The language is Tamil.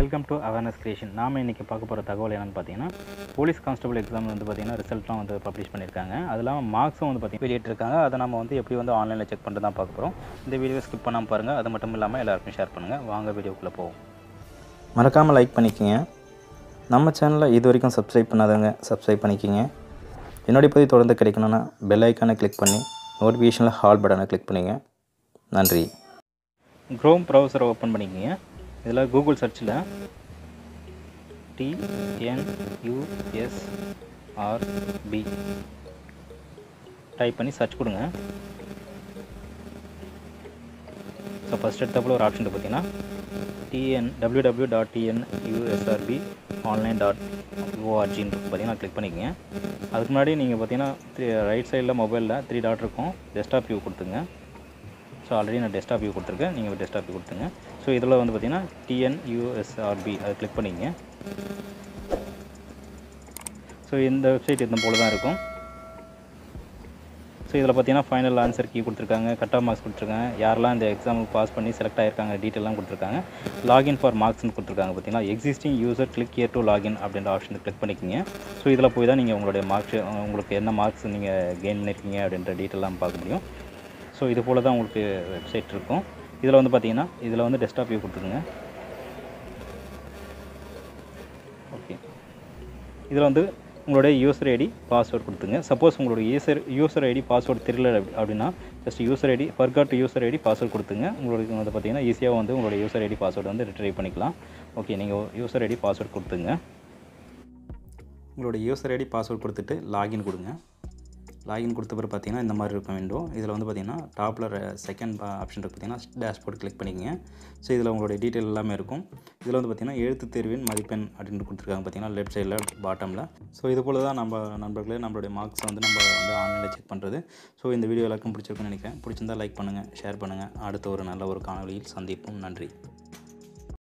வெல்கம் டு அவேர்னஸ் கிரியேஷன் நாம் இன்றைக்கி பார்க்க போகிற தகவல் என்னென்னு பார்த்தீங்கன்னா போலீஸ் கான்ஸ்டபிள் எக்ஸாம் வந்து பார்த்திங்கன்னா ரிசல்ட்லாம் வந்து பப்ளிஷ் பண்ணியிருக்காங்க அது இல்லாமல் மார்க்ஸும் வந்து பார்த்திங்கன்னா வெளியிட்டிருக்காங்க அதை நம்ம வந்து எப்படி வந்து ஆன்லைனில் செக் பண்ணிட்டு தான் பார்க்க போகிறோம் இந்த வீடியோ ஸ்கிப் பண்ணாமல் பாருங்கள் அது மட்டும் இல்லாமல் எல்லாருக்கும் ஷேர் பண்ணுங்கள் வாங்க வீடியோக்குள்ளே போவோம் மறக்காமல் லைக் பண்ணிக்கோங்க நம்ம சேனலை இது வரைக்கும் சப்ஸ்கிரைப் பண்ணாதவங்க சப்ஸ்கிரைப் பண்ணிக்கோங்க என்னுடைய பதிவு தொடர்ந்து கிடைக்கணும்னா பெல் ஐக்கானை கிளிக் பண்ணி நோட்டிஃபிகேஷனில் ஹால் பட்டனை கிளிக் பண்ணிங்க நன்றி க்ரோம் ப்ரௌசரை ஓப்பன் பண்ணிக்கோங்க இதில் கூகுள் சர்ச்சில் டிஎன்யூஎஸ்ஆர்பி டைப் பண்ணி சர்ச் கொடுங்க ஸோ ஃபஸ்ட் எடுத்தப்பில் ஒரு ஆப்ஷன் பார்த்தீங்கன்னா TN W W dot TN USRB online dot ஓஆர்ஜின்னு பார்த்தீங்கன்னா கிளிக் பண்ணிக்கங்க அதுக்கு முன்னாடி நீங்கள் பார்த்தீங்கன்னா த்ரீ ரைட் சைடில் மொபைலில் த்ரீ டாட் இருக்கும் டெஸ்க்டாப் வியூ கொடுத்துங்க ஸோ ஆல்ரெடி நான் டெஸ்க்டாப் வியூ கொடுத்துருக்கேன் நீங்கள் டெஸ்க்டாப் வியூ கொடுத்துங்க ஸோ இதில் வந்து பார்த்தீங்கன்னா டிஎன்யூஎஸ்ஆர்பி அதை கிளிக் பண்ணிங்க ஸோ இந்த வெப்சைட் இந்த போல தான் இருக்கும் ஸோ இதில் பார்த்தீங்கன்னா ஃபைனல் ஆன்சர் கீ கொடுத்துருக்காங்க கட் ஆஃப் மார்க்ஸ் கொடுத்துருக்காங்க யாரெல்லாம் இந்த எக்ஸாமுக்கு பாஸ் பண்ணி செலக்ட் ஆகிருக்காங்க டீட்டெயிலாம் கொடுத்துருக்காங்க லாகின் ஃபார் மார்க்ஸ்னு கொடுத்துருக்காங்க பார்த்தீங்கன்னா existing user click here to login அப்படின்ற ஆப்ஷன் கிளிக் பண்ணிக்கிங்க ஸோ இதில் போய் தான் நீங்கள் உங்களுடைய மார்க்ஸ் உங்களுக்கு என்ன மார்க்ஸ் நீங்கள் கெயின் பண்ணியிருக்கீங்க அப்படின்ற டீட்டெயிலாம் பார்க்க முடியும் ஸோ இது போல் தான் உங்களுக்கு வெப்சைட் இருக்கும் இதில் வந்து பார்த்தீங்கன்னா இதில் வந்து டெஸ்க்டாப் வியூ கொடுத்துருங்க ஓகே இதில் வந்து உங்களுடைய யூசர் ஐடி பாஸ்வேர்ட் கொடுத்துங்க சப்போஸ் உங்களுடைய யூசர் யூசர் ஐடி பாஸ்வேர்ட் தெரியல அப்படி- அப்படின்னா just user ID forgot user ID password கொடுத்துங்க உங்களுக்கு வந்து பார்த்தீங்கன்னா ஈஸியாக வந்து உங்களுடைய யூசர் ஐடி பாஸ்வேர்டு வந்து ரிட்ரைவ் பண்ணிக்கலாம் ஓகே நீங்கள் யூசர் ஐடி பாஸ்வேர்ட் கொடுத்துங்க உங்களுடைய யூசர் ஐடி பாஸ்வேர்ட் கொடுத்துட்டு லாகின் கொடுங்க லாகின் கொடுத்த பிறகு பார்த்தீங்கன்னா இந்த மாதிரி இருக்கும் விண்டோ இதில் வந்து பார்த்தீங்கன்னா டாப்பில் செகண்ட் ஆப்ஷன் இருக்கு பார்த்தீங்கன்னா டேஷ்போர்ட் கிளிக் பண்ணிக்கங்க ஸோ இதில் உங்களுடைய டீட்டெயில் எல்லாமே இருக்கும் இதில் வந்து பார்த்தீங்கன்னா எழுத்து தேர்வின் மதிப்பெண் அப்படின்னு கொடுத்துருக்காங்க பார்த்தீங்கன்னா லெஃப்ட் சைடில் பாட்டமில் ஸோ இது போல் தான் நம்ம நண்பர்களே நம்மளுடைய மார்க்ஸ் வந்து நம்ம வந்து ஆன்லைனில் செக் பண்ணுறது ஸோ இந்த வீடியோ எல்லாருக்கும் பிடிச்சிருக்குன்னு நினைக்கிறேன் பிடிச்சிருந்தா லைக் பண்ணுங்கள் ஷேர் பண்ணுங்கள் அடுத்த ஒரு நல்ல ஒரு காணொளியில் சந்திப்போம் நன்றி